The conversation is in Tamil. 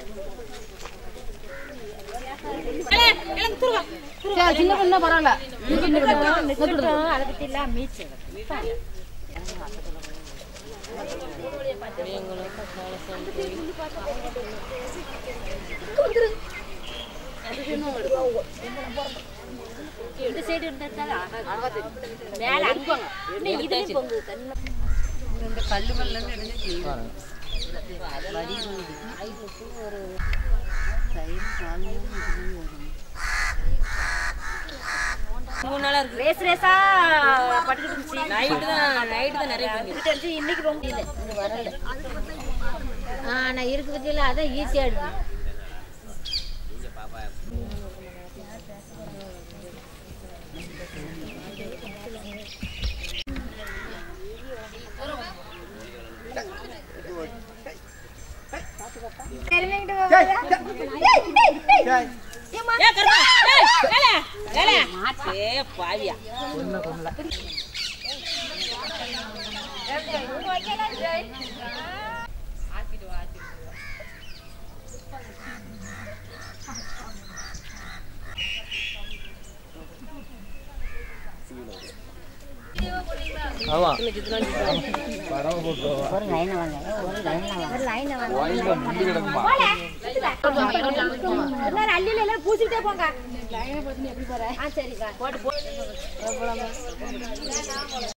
சரி, சின்ன பொண்ணு பரவாயில்ல சின்ன பொண்ணு அதை பத்தி எல்லாம் மீச்சு இந்த சைடு இருந்தால் ஆகாது மேல அங்க இன்னும் இதுலயும் பொங்கு தண்ணி இந்த கல்லு மல்ல இருந்து ஒரு மூணு நாளா இருக்கு ரேஸ் ரேஸா பட்டுக்கிட்டு இருந்துச்சு நைட்டு தான் நைட்டு தான் நிறைய பேர் இங்கிட்ட இருந்து இன்னைக்கு போக முடியல இங்க வரல ஆ நான் இருக்கு பத்தியில அதான் ஈஸியா இருக்கு ஏ கருமா ஏய் வேலை வேலை ஏ பாவியா ஆமா ஒரு லைன் வாங்க ஒரு லைன் வாங்க முள்ளு கிடக்குமா எல்லாரும் அள்ளியில எல்லாம் பூசிக்கிட்டே போங்க லைனை பார்த்து எப்படி போற ஆ சரிக்கா போட்டு போட்டு